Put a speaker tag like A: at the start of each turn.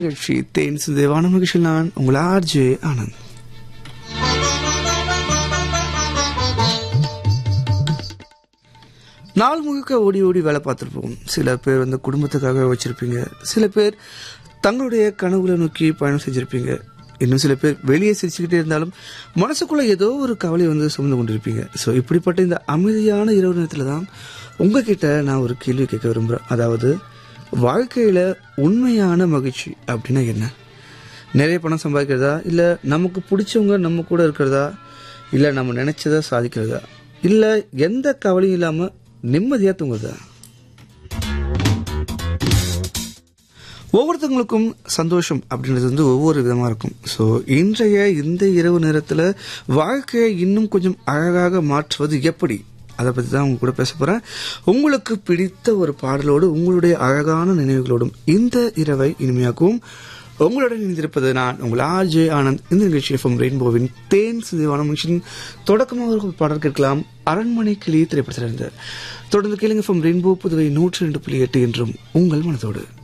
A: நிகழ்ச்சி தேன் சிந்தேவான மகிழ்ச்சியில் நான் உங்கள் ஆர்ஜே ஆனந்த் நாள் முழுக்க ஓடி ஓடி வேலை பார்த்துருப்போம் சில பேர் வந்து குடும்பத்துக்காக வச்சிருப்பீங்க சில பேர் தங்களுடைய கனவுகளை நோக்கி பயணம் செஞ்சிருப்பீங்க இன்னும் சில பேர் வெளியே சிரிச்சுக்கிட்டே இருந்தாலும் மனசுக்குள்ள ஏதோ ஒரு கவலை வந்து சுமந்து கொண்டிருப்பீங்க ஸோ இப்படிப்பட்ட இந்த அமைதியான இரவு நேரத்தில் தான் உங்ககிட்ட நான் ஒரு கேள்வி கேட்க விரும்புகிறேன் அதாவது வாழ்க்கையில உண்மையான மகிழ்ச்சி அப்படின்னா என்ன நிறைய பணம் சம்பாதிக்கிறதா இல்லை நமக்கு பிடிச்சவங்க நம்ம கூட இருக்கிறதா இல்லை நம்ம நினைச்சதை சாதிக்கிறதா இல்லை எந்த கவலையும் இல்லாமல் நிம்மதியாக தூங்குறதா ஒவ்வொருத்தவங்களுக்கும் சந்தோஷம் அப்படின்றது வந்து ஒவ்வொரு விதமாக இருக்கும் ஸோ இன்றைய இந்த இரவு நேரத்தில் வாழ்க்கையை இன்னும் கொஞ்சம் அழகாக மாற்றுவது எப்படி அதை பற்றி தான் உங்க கூட பேச போகிறேன் உங்களுக்கு பிடித்த ஒரு பாடலோடு உங்களுடைய அழகான நினைவுகளோடும் இந்த இரவை இனிமையாகவும் உங்களுடன் இணைந்திருப்பது நான் உங்கள் ஆர்ஜே ஆனந்த் இந்த நிகழ்ச்சி எஃப்எம் ரெயின்போவின் தேன் சிதைவான மனுஷன் தொடக்கமாக ஒரு பாடல் கேட்கலாம் அரண்மனை கிளி திரைப்படத்திலிருந்து தொடர்ந்து கேளுங்க எஃப்எம் ரெயின்போ புதுவை நூற்றி ரெண்டு புள்ளி எட்டு என்றும் உங்கள் மனதோடு